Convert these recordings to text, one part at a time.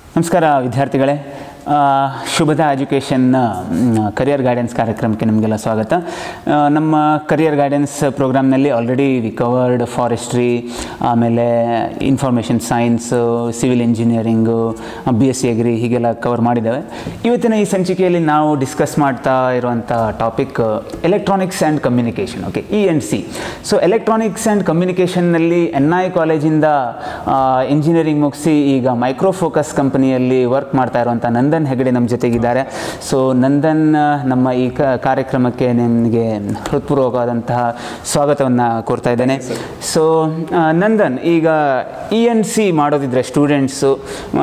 ನಮಸ್ಕಾರ ವಿದ್ಯಾರ್ಥಿಗಳೇ ಆ, ಶುಭದ ಎಜುಕೇಷನ್ನ ಕರಿಯರ್ ಗೈಡೆನ್ಸ್ ಕಾರ್ಯಕ್ರಮಕ್ಕೆ ನಿಮಗೆಲ್ಲ ಸ್ವಾಗತ ಆ, ನಮ್ಮ ಕರಿಯರ್ ಗೈಡೆನ್ಸ್ ಪ್ರೋಗ್ರಾಮ್ನಲ್ಲಿ ಆಲ್ರೆಡಿ ವಿ ಕವರ್ಡ್ ಫಾರೆಸ್ಟ್ರಿ ಆಮೇಲೆ information science civil engineering B S C agri ಹೀಗೆಲ್ಲ ಕವರ್ ಮಾಡಿದ್ದೇವೆ ಇವತ್ತಿನ ಈ ಸಂಚಿಕೆಯಲ್ಲಿ ನಾವು ಡಿಸ್ಕಸ್ ಮಾಡ್ತಾ ಇರುವಂಥ topic electronics and communication okay E and C so electronics and ಕಮ್ಯುನಿಕೇಷನ್ನಲ್ಲಿ ಎನ್ ಐ ಕಾಲೇಜಿಂದ ಇಂಜಿನಿಯರಿಂಗ್ ಮುಗಿಸಿ ಈಗ ಮೈಕ್ರೋ ಫೋಕಸ್ ಕಂಪನಿಯಲ್ಲಿ ವರ್ಕ್ ಮಾಡ್ತಾ ಇರುವಂಥ ನಂದನ್ ಹೆಗಡೆ ನಮ್ಮ ಜೊತೆಗಿದ್ದಾರೆ ಸೊ ನಂದನ್ ಆ, ನಮ್ಮ ಈ ಕ ಕಾರ್ಯಕ್ರಮಕ್ಕೆ ನಿಮಗೆ ಹೃತ್ಪೂರ್ವಕವಾದಂತಹ ಸ್ವಾಗತವನ್ನು ಕೋರ್ತಾ ಇದ್ದೇನೆ ಸೊ ನಂದನ್ ಈಗ ಇ ಎನ್ ಸಿ ಮಾಡೋದಿದ್ರೆ ಸ್ಟೂಡೆಂಟ್ಸು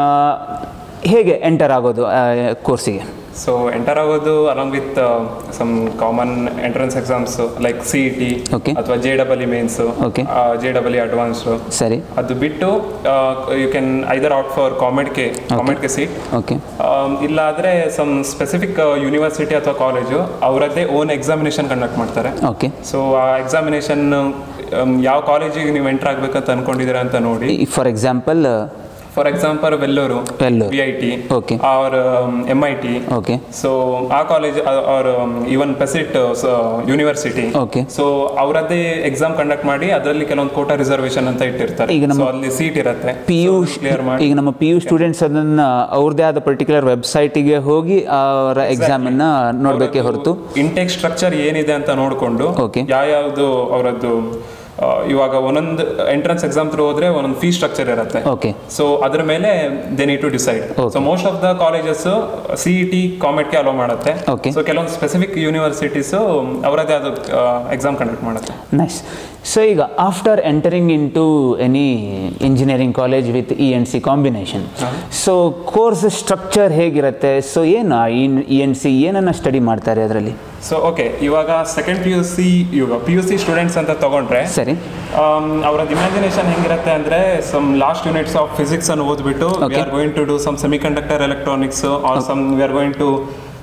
ಹೇಗೆ ಎಂಟರ್ ಆಗೋದು ಕೋರ್ಸಿಗೆ ಸೊ ಎಂಟರ್ ಆಗೋದು along with some common entrance exams like C E T Okay. ಅಥವಾ J double E mains Okay. J double E advanced ಸರಿ ಅದು ಬಿಟ್ಟು you can either opt for COMEDK COMEDK seat okay ಇಲ್ಲ ಆದರೆ some specific university ಅಥವಾ college ಅವರದ್ದೇ own examination conduct ಮಾಡ್ತಾರೆ okay so ಆ ಎಕ್ಸಾಮಿನೇಷನ್ ಯಾವ ಕಾಲೇಜಿಗೆ ನೀವು ಎಂಟರ್ ಆಗ್ಬೇಕಂತ ಅನ್ಕೊಂಡಿದ್ದೀರಾ ಅಂತ ನೋಡಿ for example for example Vellore Vellore. V I T Okay. R M I T okay so ಆ college are even PESIT university Okay. So ಅವರದ್ದೇ ಎಕ್ಸಾಮ್ ಕಂಡಕ್ಟ್ ಮಾಡಿ ಅದರಲ್ಲಿ ಕೆಲವೊಂದು ಕೋಟಾ ರಿಸರ್ವೇಶನ್ ಅಂತ ಇಟ್ಟಿರ್ತಾರೆ ಈಗ ನಮ್ಮ So ಅಲ್ಲಿ ಸೀಟ್ ಇರುತ್ತೆ ಪಿ ಯು ಕ್ಲಿಯರ್ ಮಾಡಿ ಈಗ ನಮ್ಮ ಪಿ ಯು ಸ್ಟೂಡೆಂಟ್ಸ್ ಅದನ್ನ ಅವ್ರದ್ದೇ ಆದ ಪರ್ಟಿಕ್ಯುಲರ್ ವೆಬ್ಸೈಟಿಗೆ ಹೋಗಿ ಅವರ ಎಕ್ಸಾಮನ್ನು ನೋಡಬೇಕೇ ಹೊರತು ಇಂಟೆಕ್ ಸ್ಟ್ರಕ್ಚರ್ ಏನಿದೆ ಅಂತ ನೋಡಿಕೊಂಡು Okay. ಯಾವ್ಯಾವುದು ಅವರದ್ದು ಆ, ಇವಾಗ ಒಂದೊಂದು ಎಂಟ್ರೆನ್ಸ್ ಎಕ್ಸಾಮ್ ಥ್ರೂ ಹೋದ್ರೆ ಒಂದೊಂದು ಫೀ ಸ್ಟ್ರಕ್ಚರ್ ಇರುತ್ತೆ ಓಕೆ ಸೊ ಅದ್ರ ಮೇಲೆ they need to decide Okay. So most of the colleges C E T ಕಾಮೆಟ್ಗೆ ಅಲೋ ಮಾಡುತ್ತೆ Okay. ಸೊ ಕೆಲವೊಂದು ಸ್ಪೆಸಿಫಿಕ್ ಯೂನಿವರ್ಸಿಟೀಸ್ ಅವರದೇ ಆದ ಎಕ್ಸಾಮ್ ಕಂಡಕ್ಟ್ ಮಾಡುತ್ತೆ ನೈಸ್ ಸೊ ಈಗ after entering into any engineering college with E N C combination so course structure ಹೇಗಿರುತ್ತೆ so ಏನು E N C ಏನನ್ನು ಸ್ಟಡಿ ಮಾಡ್ತಾರೆ ಅದರಲ್ಲಿ ಸೊ ಓಕೆ ಇವಾಗ ಸೆಕೆಂಡ್ ಪಿ ಯು ಸಿ ಇವಾಗ ಪಿ ಯು ಸಿ ಸ್ಟೂಡೆಂಟ್ಸ್ ಅಂತ ತಗೊಂಡ್ರೆ ಸರಿ ಅವರದ್ದು ಇಮ್ಯಾಜಿನೇಷನ್ ಹೆಂಗಿರುತ್ತೆ ಅಂದ್ರೆ some last units of physics ಅನ್ನು ಓದ್ಬಿಟ್ಟು we Okay. Are going to do some semiconductor electronics or some we are going to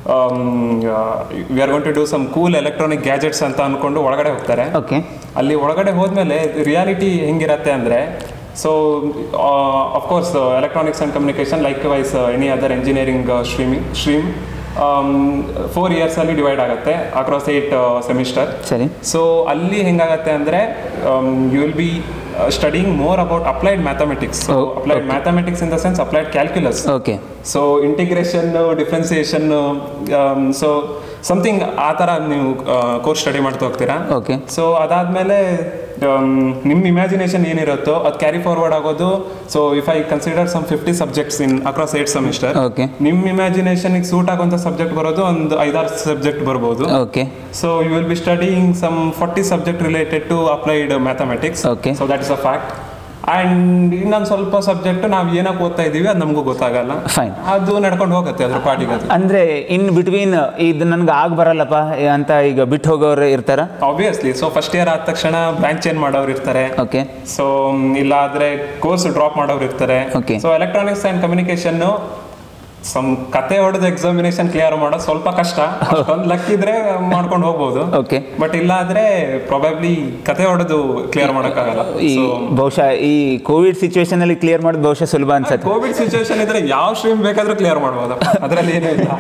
we are going to do some cool electronic gadgets ಅಂತ ಅನ್ಕೊಂಡು ಒಳಗಡೆ ಹೋಗ್ತಾರೆ okay ಅಲ್ಲಿ ಒಳಗಡೆ ಹೋದ್ಮೇಲೆ reality ಹೆಂಗಿರತ್ತೆ ಅಂದ್ರೆ so of course electronics and communication likewise any other engineering streaming stream four ಇಯರ್ಸಲ್ಲಿ ಡಿವೈಡ್ ಆಗುತ್ತೆ ಅಕ್ರಾಸ್ ಏಟ್ ಸೆಮಿಸ್ಟರ್ ಸರಿ ಸೊ ಅಲ್ಲಿ ಹೆಂಗಾಗತ್ತೆ ಅಂದರೆ you will be studying more about applied mathematics Oh, applied mathematics in the sense applied calculus okay so integration differentiation so something ಆ ಥರ ನೀವು course study ಮಾಡ್ತಾ ಹೋಗ್ತೀರಾ ಓಕೆ ಸೊ ಅದಾದಮೇಲೆ ನಿಮ್ಮ ಇಮ್ಯಾಜಿನೇಷನ್ ಏನಿರುತ್ತೋ ಅದು ಕ್ಯಾರಿ ಫಾರ್ವರ್ಡ್ ಆಗೋದು so if I consider some fifty subjects in across eight semester okay ನಿಮ್ಮ ಇಮ್ಯಾಜಿನೇಷನ್ಗೆ ಸೂಟ್ ಆಗುವಂಥ ಸಬ್ಜೆಕ್ಟ್ ಬರೋದು ಒಂದು ಐದಾರು ಸಬ್ಜೆಕ್ಟ್ ಬರ್ಬೋದು okay so you will be studying some forty subject related to applied mathematics Okay. So that is a fact and ಇನ್ನೊಂದು ಸ್ವಲ್ಪ subject ನಾವು ಏನಕ್ಕೆ ಓದ್ತಾ ಇದ್ದೀವಿ ಅದು ನಮಗೂ ಗೊತ್ತಾಗಲ್ಲ ಫೈನ್ ಅದು ನಡ್ಕೊಂಡು ಹೋಗುತ್ತೆ ಅದ್ರ ಪಾಟಿಗೆ ಅದು ಅಂದರೆ ಇನ್ ಬಿಟ್ವೀನ್ ಇದು ನನಗೆ ಆಗ ಬರಲ್ಲಪ್ಪ ಅಂತ ಈಗ ಬಿಟ್ಟು ಹೋಗೋರು ಇರ್ತಾರ ಆಬ್ವಿಯಸ್ಲಿ ಸೊ ಫಸ್ಟ್ ಇಯರ್ ಆದ ತಕ್ಷಣ ಬ್ರಾಂಚ್ ಚೇಂಜ್ ಮಾಡೋರು ಇರ್ತಾರೆ ಓಕೆ ಸೊ ಇಲ್ಲ ಆದ್ರೆ ಕೋರ್ಸ್ ಡ್ರಾಪ್ ಮಾಡೋರು ಇರ್ತಾರೆ Okay. So electronics and communication some ಕತೆ ಹೊಡೆದ ಎಕ್ಸಾಮಿನೇಷನ್ ಕ್ಲಿಯರ್ ಮಾಡೋದು ಸ್ವಲ್ಪ ಕಷ್ಟ ಒಂದು ಲಕ್ ಇದ್ರೆ ಮಾಡ್ಕೊಂಡು ಹೋಗ್ಬೋದು ಓಕೆ ಬಟ್ ಇಲ್ಲ ಆದ್ರೆ ಪ್ರಾಬಬ್ಲಿ ಕತೆ ಹೊಡೆದು ಕ್ಲಿಯರ್ ಮಾಡೋಕ್ಕಾಗಲ್ಲ ಈ ಬಹುಶಃ ಈ ಕೋವಿಡ್ ಸಿಚುವೇಶನ್ ಅಲ್ಲಿ ಕ್ಲಿಯರ್ ಮಾಡೋದು ಬಹುಶಃ ಸುಲಭ ಅನ್ಸತ್ತೆ ಕೋವಿಡ್ ಸಿಚುವೇಶನ್ ಇದ್ರೆ ಯಾವ ಸ್ಟ್ರೀಮ್ ಬೇಕಾದ್ರೂ ಕ್ಲಿಯರ್ ಮಾಡ್ಬೋದು ಅದರಲ್ಲಿ ಏನೂ ಇಲ್ಲ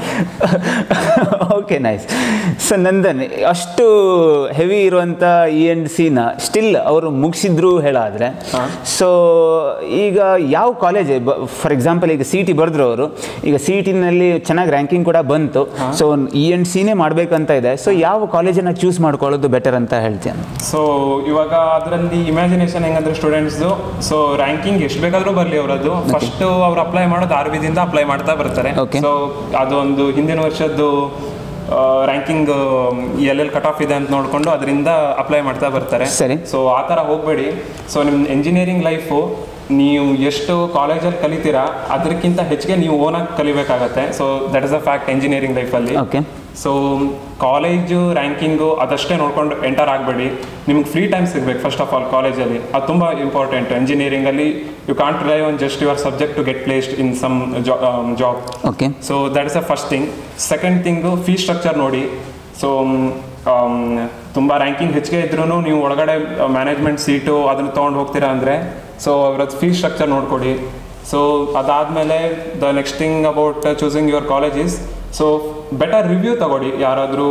ಓಕೆ ನೈಸ್ ಸೊ ನಂದನ್ ಅಷ್ಟು ಹೆವಿ ಇರುವಂಥ ಇ ಎನ್ ಸಿನ ಸ್ಟಿಲ್ ಅವರು ಮುಗಿಸಿದ್ರು ಹೇಳಾದ್ರೆ ಸೊ ಈಗ ಯಾವ ಕಾಲೇಜ್ ಫಾರ್ ಎಕ್ಸಾಂಪಲ್ ಈಗ ಸಿ ಟಿ ಬರೆದ್ರು ಅವರು ಈಗ ಸಿ ಟಿನಲ್ಲಿ ಚೆನ್ನಾಗಿ ರ್ಯಾಂಕಿಂಗ್ ಕೂಡ ಬಂತು ಸೊ ಇ ಎನ್ ಸಿನೇ ಮಾಡಬೇಕಂತ ಇದೆ ಸೊ ಯಾವ ಕಾಲೇಜನ್ನು ಚೂಸ್ ಮಾಡ್ಕೊಳ್ಳೋದು ಬೆಟರ್ ಅಂತ ಹೇಳ್ತೀನಿ ಸೊ ಇವಾಗ ಅದರಲ್ಲಿ ಇಮ್ಯಾಜಿನೇಷನ್ ಹೆಂಗಂದ್ರೆ ಸ್ಟೂಡೆಂಟ್ಸ್ದು ಸೊ ರ್ಯಾಂಕಿಂಗ್ ಎಷ್ಟು ಬೇಕಾದ್ರೂ ಬರಲಿ ಅವರದ್ದು ಫಸ್ಟ್ ಅವ್ರು ಅಪ್ಲೈ ಮಾಡೋದು ಆರ್ ಬಿದಿಂದ ಅಪ್ಲೈ ಮಾಡ್ತಾ ಬರ್ತಾರೆ Okay. ಸೊ ಅದೊಂದು ಹಿಂದಿನ ವರ್ಷದ್ದು ರ್ಯಾಂಕಿಂಗ್ ಎಲ್ಲೆಲ್ಲಿ ಕಟ್ ಆಫ್ ಇದೆ ಅಂತ ನೋಡಿಕೊಂಡು ಅದರಿಂದ ಅಪ್ಲೈ ಮಾಡ್ತಾ ಬರ್ತಾರೆ ಸರಿ. ಸೊ ಆ ಥರ ಹೋಗಬೇಡಿ ಸೊ ನಿಮ್ಮ ಎಂಜಿನಿಯರಿಂಗ್ ಲೈಫು ನೀವು ಎಷ್ಟು ಕಾಲೇಜಲ್ಲಿ ಕಲಿತೀರಾ ಅದಕ್ಕಿಂತ ಹೆಚ್ಚಿಗೆ ನೀವು ಓನಾಗಿ ಕಲಿಬೇಕಾಗತ್ತೆ so that is a fact engineering ಲೈಫಲ್ಲಿ ಓಕೆ ಸೊ ಕಾಲೇಜು ರ್ಯಾಂಕಿಂಗು ಅದಷ್ಟೇ ನೋಡ್ಕೊಂಡು ಎಂಟರ್ ಆಗಬೇಡಿ ನಿಮ್ಗೆ ಫ್ರೀ ಟೈಮ್ ಸಿಗ್ಬೇಕು ಫಸ್ಟ್ ಆಫ್ ಆಲ್ ಕಾಲೇಜಲ್ಲಿ ಅದು ತುಂಬ ಇಂಪಾರ್ಟೆಂಟ್ ಎಂಜಿನಿಯರಿಂಗಲ್ಲಿ you can't rely on just your subject to get placed in some job okay so that is a first thing second thing fee structure ನೋಡಿ so ತುಂಬ ranking ಹೆಚ್ಚಿಗೆ ಇದ್ರೂ ನೀವು ಒಳಗಡೆ ಮ್ಯಾನೇಜ್ಮೆಂಟ್ ಸೀಟು ಅದನ್ನು ತೊಗೊಂಡು ಹೋಗ್ತೀರಾ ಅಂದರೆ ಸೊ ಅವ್ರದ್ದು ಫೀ ಸ್ಟ್ರಕ್ಚರ್ ನೋಡ್ಕೊಡಿ ಸೊ ಅದಾದಮೇಲೆ the next thing about choosing your college is so better review ತಗೊಳ್ಳಿ ಯಾರಾದರೂ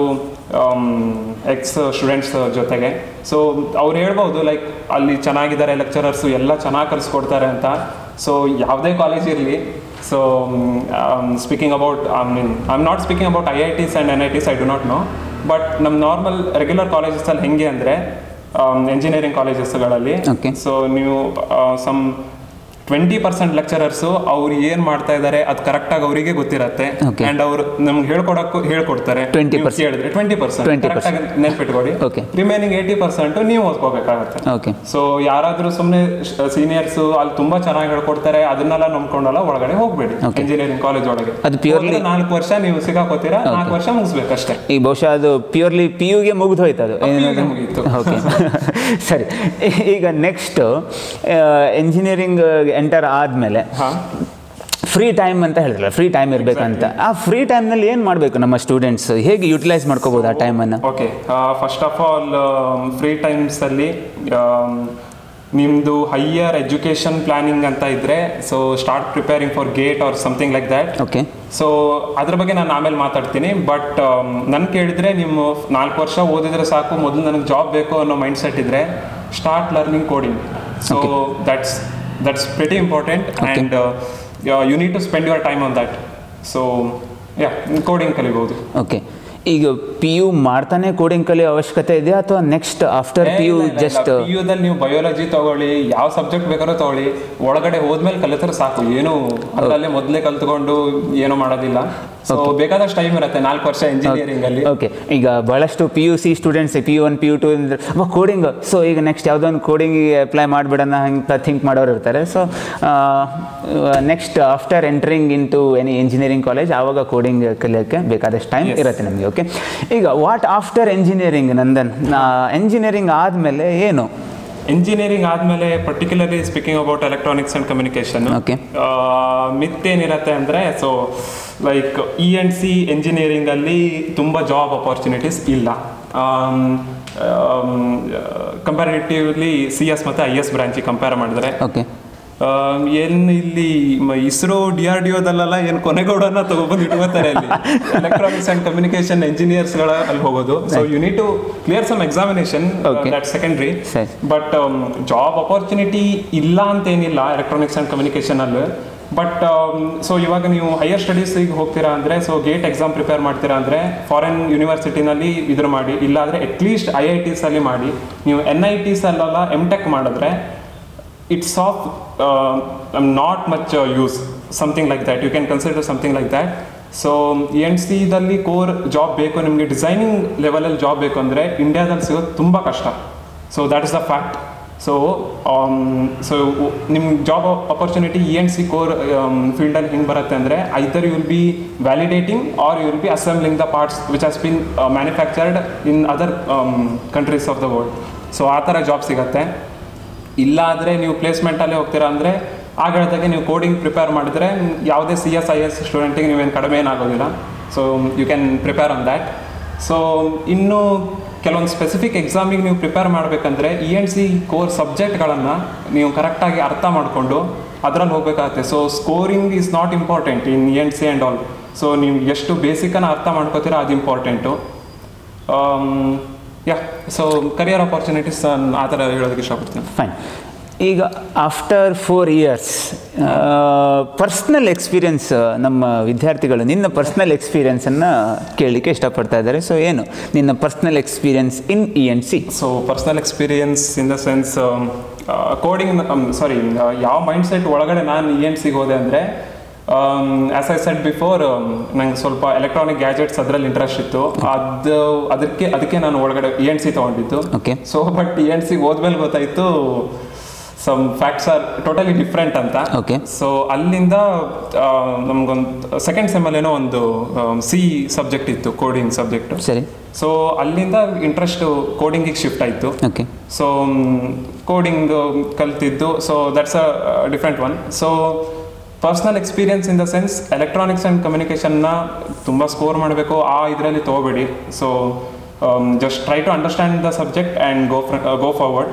ಎಕ್ಸ್ ಸ್ಟೂಡೆಂಟ್ಸ್ ಜೊತೆಗೆ ಸೊ ಅವ್ರು ಹೇಳ್ಬೋದು ಲೈಕ್ ಅಲ್ಲಿ ಚೆನ್ನಾಗಿದ್ದಾರೆ ಲೆಕ್ಚರರ್ಸು ಎಲ್ಲ ಚೆನ್ನಾಗಿ ಕಲಿಸ್ಕೊಡ್ತಾರೆ ಅಂತ ಸೊ ಯಾವುದೇ ಕಾಲೇಜ್ ಇರಲಿ so speaking about I mean I am not speaking about I I Ts and N I Ts I do not know but ನಮ್ಮ ನಾರ್ಮಲ್ ರೆಗ್ಯುಲರ್ ಕಾಲೇಜಸಲ್ಲಿ ಹೆಂಗೆ ಅಂದರೆ ಎಂಜಿನಿಯರಿಂಗ್ ಕಾಲೇಜಸ್ಗಳಲ್ಲಿ Okay. ಸೊ ನೀವು ಸಮ್ ಟ್ವೆಂಟಿ ಪರ್ಸೆಂಟ್ ಲೆಕ್ಚರರ್ಸು ಅವ್ರು ಏನು ಮಾಡ್ತಾ ಇದ್ದಾರೆ ಅದು ಕರೆಕ್ಟಾಗಿ ಅವರಿಗೆ ಗೊತ್ತಿರತ್ತೆ Okay. ಅಂಡ್ ಅವ್ರು ನಮ್ಗೆ ಹೇಳ್ಕೊಡಕ್ಕೂ ಹೇಳ್ಕೊಡ್ತಾರೆ 20% ನೀವು ಕೇಳಿದ್ರೆ ಟ್ವೆಂಟಿ ಪರ್ಸೆಂಟ್ 20%. ಕರೆಕ್ಟಾಗಿ ನೆನ್ಪಿಟ್ಕೊಳ್ಳಿ Okay. ರಿಮೈನಿಂಗ್ ಏಯ್ಟಿ ಪರ್ಸೆಂಟ್ ನೀವು ಓದ್ಕೋಬೇಕಾಗತ್ತೆ ಓಕೆ ಸೊ ಯಾರಾದ್ರೂ ಸುಮ್ಮನೆ ಸೀನಿಯರ್ಸ್ ಅಲ್ಲಿ ತುಂಬಾ ಚೆನ್ನಾಗಿ ಹೇಳ್ಕೊಡ್ತಾರೆ ಅದನ್ನೆಲ್ಲ ನಂಬ್ಕೊಂಡಲ್ಲ ಒಳಗಡೆ ಹೋಗ್ಬೇಡಿ Okay. ಇಂಜಿನಿಯರಿಂಗ್ ಕಾಲೇಜ್ ಒಳಗೆ ಅದು purely- ಹೋದ್ರೆ ನಾಲ್ಕು ವರ್ಷ ನೀವು ಸಿಗಾಕೋತೀರಾ ನಾಲ್ಕು ವರ್ಷ ಮುಗಿಸ್ಬೇಕಷ್ಟೇ ಈ ಬಹುಶಃ ಅದು ಪ್ಯೂರ್ಲಿ ಪಿ ಯುಗೆ ಮುಗಿದು ಹೋಯ್ತು ಅದು PU ಗೆ ಮುಗೀತು. ಓಕೆ ಸರಿ ಈಗ ನೆಕ್ಸ್ಟ್ ಇಂಜಿನಿಯರಿಂಗ್ ಎಂಟರ್ ಆದಮೇಲೆ ಹಾ ಫ್ರೀ ಟೈಮ್ ಅಂತ ಹೇಳಿದ್ರಲ್ಲ ಫ್ರೀ ಟೈಮ್ ಇರಬೇಕಂತ ಆ ಫ್ರೀ ಟೈಮ್ನಲ್ಲಿ ಏನು ಮಾಡಬೇಕು ನಮ್ಮ ಸ್ಟೂಡೆಂಟ್ಸ್ ಹೇಗೆ ಯುಟಿಲೈಸ್ ಮಾಡ್ಕೋಬೋದು ಆ ಟೈಮನ್ನು okay first of all free ಟೈಮ್ಸಲ್ಲಿ ನಿಮ್ಮದು ಹೈಯರ್ ಎಜುಕೇಷನ್ ಪ್ಲಾನಿಂಗ್ ಅಂತ ಇದ್ರೆ so start preparing for GATE or something like that okay so ಅದ್ರ ಬಗ್ಗೆ ನಾನು ಆಮೇಲೆ ಮಾತಾಡ್ತೀನಿ ಬಟ್ ನನ್ ಕೇಳಿದ್ರೆ ನಿಮ್ಮ ನಾಲ್ಕು ವರ್ಷ ಓದಿದ್ರೆ ಸಾಕು ಮೊದಲು ನನಗೆ ಜಾಬ್ ಬೇಕು ಅನ್ನೋ ಮೈಂಡ್ ಸೆಟ್ ಇದ್ರೆ start learning coding so that's that's very important and you need to spend your time on that so yeah coding ಕಲಿಬಹುದು ಓಕೆ ಈಗ ಪಿ ಯು ಮಾಡ್ತಾನೆ ಕೋಡಿಂಗ್ ಕಲಿಯೋ ಅವಶ್ಯಕತೆ ಇದೆಯಾ ಅಥವಾ next after P U just P ಯುದಲ್ಲಿ ನೀವು ಬಯೋಲಜಿ ತಗೊಳ್ಳಿ ಯಾವ ಸಬ್ಜೆಕ್ಟ್ ಬೇಕಾದ್ರೂ ತಗೊಳ್ಳಿ ಒಳಗಡೆ ಹೋದ್ಮೇಲೆ ಕಲಿತ್ರೆ ಸಾಕು ಏನು ಅಲ್ಲಲ್ಲೇ ಮೊದಲೇ ಕಲ್ತ್ಕೊಂಡು ಏನೂ ಮಾಡೋದಿಲ್ಲ ಸೊ ಬೇಕಾದಷ್ಟು ಟೈಮ್ ಇರುತ್ತೆ ನಾಲ್ಕು ವರ್ಷ ಇಂಜಿನಿಯರಿಂಗ್ ಅಲ್ಲಿ ಓಕೆ ಈಗ ಬಹಳಷ್ಟು P U C students P U one P U two ಅಂದ್ರೆ ಅವ ಕೋಡಿಂಗ್ ಸೊ ಈಗ ನೆಕ್ಸ್ಟ್ ಯಾವುದೋ ಒಂದು ಕೋಡಿಂಗಿಗೆ ಅಪ್ಲೈ ಮಾಡಿಬಿಡೋಣ ಅಂತ ಥಿಂಕ್ ಮಾಡೋರು ಇರ್ತಾರೆ so next after entering into any engineering college ಆವಾಗ ಕೋಡಿಂಗ್ ಕಲಿಯೋಕ್ಕೆ ಬೇಕಾದಷ್ಟು ಟೈಮ್ ಇರುತ್ತೆ ನಮಗೆ ಓಕೆ ಈಗ what after engineering Nandan engineering ಆದಮೇಲೆ ಏನು ಇಂಜಿನಿಯರಿಂಗ್ ಆದಮೇಲೆ particularly speaking about electronics and communication Okay. ಮಿತ್ತೇನಿರತ್ತೆ ಅಂದರೆ so like E and C ಎಂಜಿನಿಯರಿಂಗಲ್ಲಿ ತುಂಬ ಜಾಬ್ ಅಪಾರ್ಚುನಿಟೀಸ್ ಇಲ್ಲ ಕಂಪ್ಯಾರಿಟಿವ್ಲಿ ಸಿ ಎಸ್ ಮತ್ತು ಐ ಎಸ್ ಬ್ರಾಂಚಿಗೆ ಕಂಪೇರ್ ಮಾಡಿದ್ರೆ ಓಕೆ ಏನು ಇಲ್ಲಿ ಇಸ್ರೋ ಡಿ ಆರ್ ಡಿ ಒದಲ್ಲೆಲ್ಲ ಏನು ಕೊನೆಗೋಡನ್ನ ತಗೊಬಂದು ಇಟ್ಕೋತಾರೆ ಅಲ್ಲಿ ಎಲೆಕ್ಟ್ರಾನಿಕ್ಸ್ ಅಂಡ್ ಕಮ್ಯುನಿಕೇಶನ್ ಇಂಜಿನಿಯರ್ಸ್ಗಳ ಅಲ್ಲಿ ಹೋಗೋದು so you need to clear some examination Okay. That secondary ಸರಿ. ಬಟ್ ಜಾಬ್ ಅಪಾರ್ಚುನಿಟಿ ಇಲ್ಲ ಅಂತೇನಿಲ್ಲ ಎಲೆಕ್ಟ್ರಾನಿಕ್ಸ್ ಆ್ಯಂಡ್ ಕಮ್ಯುನಿಕೇಷನ್ ಅಲ್ಲಿ ಬಟ್ ಸೊ ಇವಾಗ ನೀವು ಹೈಯರ್ ಸ್ಟಡೀಸಿಗೆ ಹೋಗ್ತೀರಾ ಅಂದರೆ ಸೊ ಗೇಟ್ ಎಕ್ಸಾಮ್ ಪ್ರಿಪೇರ್ ಮಾಡ್ತೀರಾ ಅಂದರೆ ಫಾರಿನ್ ಯೂನಿವರ್ಸಿಟಿನಲ್ಲಿ ಇದ್ರ ಮಾಡಿ ಇಲ್ಲಾಂದರೆ ಅಟ್ಲೀಸ್ಟ್ ಐ ಐ ಟಿಸಲ್ಲಿ ಮಾಡಿ ನೀವು ಎನ್ ಐ ಟಿಸಲ್ಲೆಲ್ಲ ಎಮ್ ಟೆಕ್ ಮಾಡಿದ್ರೆ it's of not much use something like that you can consider something like that so N ಸಿದಲ್ಲಿ ಕೋರ್ ಜಾಬ್ ಬೇಕು ನಿಮಗೆ ಡಿಸೈನಿಂಗ್ ಲೆವೆಲಲ್ಲಿ ಜಾಬ್ ಬೇಕು ಅಂದರೆ ಇಂಡಿಯಾದಲ್ಲಿ ಸಿಗೋದು ತುಂಬ ಕಷ್ಟ so that is the fact so so ನಿಮ್ಮ job opportunity E N C core ಫೀಲ್ಡಲ್ಲಿ ಹಿಂಗೆ ಬರುತ್ತೆ ಅಂದರೆ either you will be validating or you will be assembling the parts which has been manufactured in other countries of the world so ಆ ಥರ job ಸಿಗತ್ತೆ ಇಲ್ಲ ಆದರೆ ನೀವು ಪ್ಲೇಸ್ಮೆಂಟಲ್ಲೇ ಹೋಗ್ತೀರಾ ಅಂದರೆ ಆಗ ಹೇಳ್ದಾಗೆ ನೀವು ಕೋಡಿಂಗ್ ಪ್ರಿಪೇರ್ ಮಾಡಿದ್ರೆ ಯಾವುದೇ ಸಿ ಎಸ್ ಐ ಎಸ್ ಸ್ಟೂಡೆಂಟಿಗೆ ನೀವೇನು ಕಡಿಮೆ ಏನಾಗೋದಿಲ್ಲ so you can prepare on that so ಇನ್ನು ಕೆಲವೊಂದು ಸ್ಪೆಸಿಫಿಕ್ ಎಕ್ಸಾಮಿಗೆ ನೀವು ಪ್ರಿಪೇರ್ ಮಾಡಬೇಕಂದ್ರೆ ಇ ಎನ್ ಸಿ ಕೋರ್ ಸಬ್ಜೆಕ್ಟ್ಗಳನ್ನು ನೀವು ಕರೆಕ್ಟಾಗಿ ಅರ್ಥ ಮಾಡಿಕೊಂಡು ಅದರಲ್ಲಿ ಹೋಗಬೇಕಾಗತ್ತೆ so scoring is not important in E N C and all so ನೀವು ಎಷ್ಟು ಬೇಸಿಕನ್ನು ಅರ್ಥ ಮಾಡ್ಕೋತೀರೋ ಅದು important yeah so career opportunities ಆ ಥರ ಹೇಳೋದಕ್ಕೆ ಇಷ್ಟಪಡ್ತೀನಿ ಫೈನ್ ಈಗ after four years personal experience ನಮ್ಮ ವಿದ್ಯಾರ್ಥಿಗಳು ನಿನ್ನ ಪರ್ಸ್ನಲ್ ಎಕ್ಸ್ಪೀರಿಯನ್ಸನ್ನು ಕೇಳಲಿಕ್ಕೆ ಇಷ್ಟಪಡ್ತಾ ಇದ್ದಾರೆ ಸೊ ಏನು ನಿನ್ನ personal experience in E N C so personal experience in the sense coding sorry ಯಾವ ಮೈಂಡ್ ಸೆಟ್ ಒಳಗಡೆ ನಾನು ಇ ಎನ್ ಸಿಗೆ ಹೋದೆ ಅಂದರೆ ಆಸ್ ಐ ಸೆಟ್ ಬಿಫೋರ್ ನಂಗೆ ಸ್ವಲ್ಪ ಎಲೆಕ್ಟ್ರಾನಿಕ್ ಗ್ಯಾಜೆಟ್ಸ್ ಅದರಲ್ಲಿ ಇಂಟ್ರೆಸ್ಟ್ ಇತ್ತು ಅದು ಅದಕ್ಕೆ ಅದಕ್ಕೆ ನಾನು ಒಳಗಡೆ ಇ ಎನ್ ಸಿ ತೊಗೊಂಡಿದ್ದು okay so but E N ಸಿಗೆ ಹೋದ್ಮೇಲೆ ಗೊತ್ತಾಯಿತು some facts are totally different ಅಂತ Okay. ಸೊ ಅಲ್ಲಿಂದ ನಮಗೊಂದು ಸೆಕೆಂಡ್ ಸೆಮ್ಮಲ್ಲೇನೋ ಒಂದು ಸಿ ಸಬ್ಜೆಕ್ಟ್ ಇತ್ತು ಕೋಡಿಂಗ್ ಸಬ್ಜೆಕ್ಟ್ ಸರಿ ಸೊ ಅಲ್ಲಿಂದ ಇಂಟ್ರೆಸ್ಟ್ ಕೋಡಿಂಗಿಗೆ ಶಿಫ್ಟ್ ಆಯಿತು ಓಕೆ ಸೊ ಕೋಡಿಂಗ್ ಕಲ್ತಿದ್ದು so that's a different one so personal experience in the sense electronics and ಕಮ್ಯುನಿಕೇಷನ್ನ ತುಂಬ ಸ್ಕೋರ್ ಮಾಡಬೇಕು ಆ ಇದರಲ್ಲಿ ತೊಗೋಬೇಡಿ so just try to understand the subject and go go forward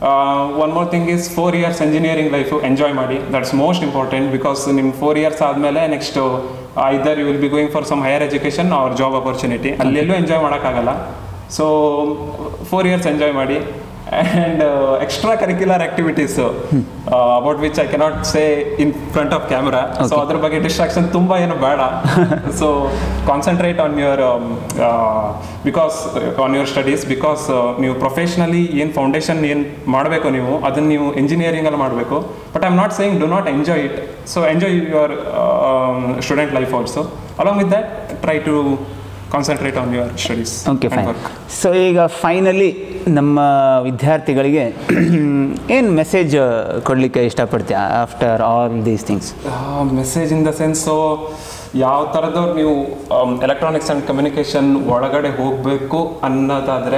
one more thing is four years engineering life enjoy ಮಾಡಿ that's most important because ನಿಮ್ಮ four years ಆದಮೇಲೆ next either you will be going for some higher education or job opportunity ಅಲ್ಲೆಲ್ಲೂ enjoy ಮಾಡೋಕ್ಕಾಗಲ್ಲ so four years enjoy ಮಾಡಿ and extracurricular activities about which I cannot say in front of camera so ಅದ್ರ ಬಗ್ಗೆ distraction ತುಂಬ ಏನು ಬೇಡ so concentrate on your because on your studies because ನೀವು professionally ಏನು ಫೌಂಡೇಶನ್ ಏನು ಮಾಡಬೇಕು ನೀವು ಅದನ್ನು ನೀವು ಇಂಜಿನಿಯರಿಂಗಲ್ಲಿ ಮಾಡಬೇಕು but I am not saying do not enjoy it so enjoy your student life also along with that try to concentrate on your studies okay fine so ಈಗ ಫೈನಲಿ ನಮ್ಮ ವಿದ್ಯಾರ್ಥಿಗಳಿಗೆ ಏನು ಮೆಸೇಜ್ ಕೊಡಲಿಕ್ಕೆ ಇಷ್ಟಪಡ್ತೀಯ after all these things message in the sense so ಯಾವ ಥರದವ್ರು ನೀವು electronics and communication ಒಳಗಡೆ ಹೋಗಬೇಕು ಅನ್ನೋದಾದರೆ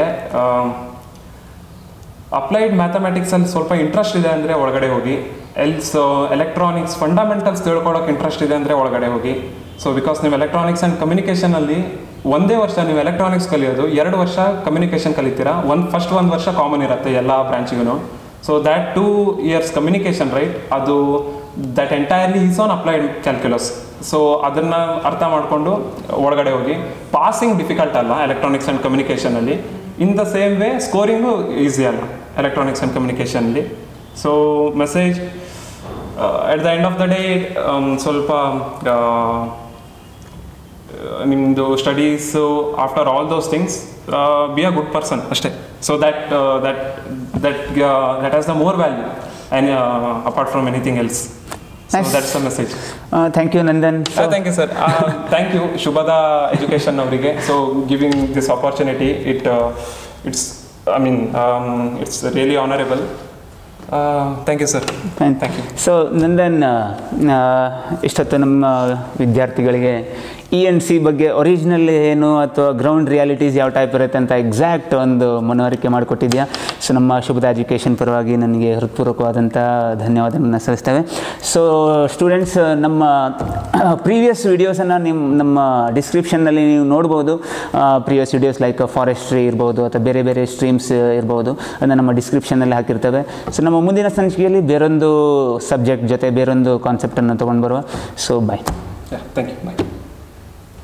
ಅಪ್ಲೈಡ್ ಮ್ಯಾಥಮೆಟಿಕ್ಸಲ್ಲಿ ಸ್ವಲ್ಪ ಇಂಟ್ರೆಸ್ಟ್ ಇದೆ ಅಂದರೆ ಒಳಗಡೆ ಹೋಗಿ ಎಲ್ಸ್ ಎಲೆಕ್ಟ್ರಾನಿಕ್ಸ್ ಫಂಡಮೆಂಟಲ್ಸ್ ತಿಳ್ಕೊಳ್ಳೋಕೆ ಇಂಟ್ರೆಸ್ಟ್ ಇದೆ ಅಂದರೆ ಒಳಗಡೆ ಹೋಗಿ ಸೊ ಬಿಕಾಸ್ ನೀವು ಎಲೆಕ್ಟ್ರಾನಿಕ್ಸ್ ಆ್ಯಂಡ್ ಕಮ್ಯುನಿಕೇಷನಲ್ಲಿ ಒಂದೇ ವರ್ಷ ನೀವು ಎಲೆಕ್ಟ್ರಾನಿಕ್ಸ್ ಕಲಿಯೋದು ಎರಡು ವರ್ಷ ಕಮ್ಯುನಿಕೇಷನ್ ಕಲಿತೀರಾ ಒಂದು ಫಸ್ಟ್ ಒಂದು ವರ್ಷ ಕಾಮನ್ ಇರುತ್ತೆ ಎಲ್ಲ ಬ್ರಾಂಚಿಗೂ so that two years communication right ಅದು that entirely is on applied calculus so ಅದನ್ನು ಅರ್ಥ ಮಾಡಿಕೊಂಡು ಒಳಗಡೆ ಹೋಗಿ ಪಾಸಿಂಗ್ ಡಿಫಿಕಲ್ಟ್ ಅಲ್ಲ ಎಲೆಕ್ಟ್ರಾನಿಕ್ಸ್ ಆ್ಯಂಡ್ ಕಮ್ಯುನಿಕೇಷನಲ್ಲಿ in the same way scoring easy ಅಲ್ಲ ಎಲೆಕ್ಟ್ರಾನಿಕ್ಸ್ ಆ್ಯಂಡ್ ಕಮ್ಯುನಿಕೇಷನಲ್ಲಿ so message at the end of the day ಸ್ವಲ್ಪ ನಿಮ್ಮದು studies after all those things be a good person ಅಷ್ಟೇ so that that that that has the more value and apart from anything else so Nice. That's the message thank you Nandan thank you sir thank you Shubhada education ಅವರಿಗೆ so giving this opportunity it it's I mean it's really honourable thank you sir fine thank you so Nandan ಆ, ಇಷ್ಟೊತ್ತು ನಮ್ಮ ವಿದ್ಯಾರ್ಥಿಗಳಿಗೆ E N C ಬಗ್ಗೆ original ಏನು ಅಥವಾ ground realities ಯಾವ type ಇರುತ್ತೆ ಅಂತ ಎಕ್ಸಾಕ್ಟ್ ಒಂದು ಮನವರಿಕೆ ಮಾಡಿಕೊಟ್ಟಿದ್ಯಾ ಸೊ ನಮ್ಮ ಶುಭದ ಎಜುಕೇಷನ್ ಪರವಾಗಿ ನನಗೆ ಹೃತ್ಪೂರ್ವಕವಾದಂಥ ಧನ್ಯವಾದಗಳನ್ನು ಸಲ್ಲಿಸ್ತೇವೆ ಸೊ ಸ್ಟೂಡೆಂಟ್ಸ್ ನಮ್ಮ ಪ್ರೀವಿಯಸ್ ವೀಡಿಯೋಸನ್ನು ನಿಮ್ಮ ನಮ್ಮ ಡಿಸ್ಕ್ರಿಪ್ಷನ್ನಲ್ಲಿ ನೀವು ನೋಡ್ಬೋದು ಪ್ರೀವಿಯಸ್ ವಿಡಿಯೋಸ್ ಲೈಕ್ ಫಾರೆಸ್ಟ್ರಿ ಇರ್ಬೋದು ಅಥವಾ ಬೇರೆ ಬೇರೆ ಸ್ಟ್ರೀಮ್ಸ್ ಇರ್ಬೋದು ಅದನ್ನು ನಮ್ಮ ಡಿಸ್ಕ್ರಿಪ್ಷನಲ್ಲಿ ಹಾಕಿರ್ತೇವೆ ಸೊ ನಮ್ಮ ಮುಂದಿನ ಸಂಚಿಕೆಯಲ್ಲಿ ಬೇರೊಂದು ಸಬ್ಜೆಕ್ಟ್ ಜೊತೆ ಬೇರೊಂದು ಕಾನ್ಸೆಪ್ಟನ್ನು ತೊಗೊಂಡು ಬರುವ so bye thank you bye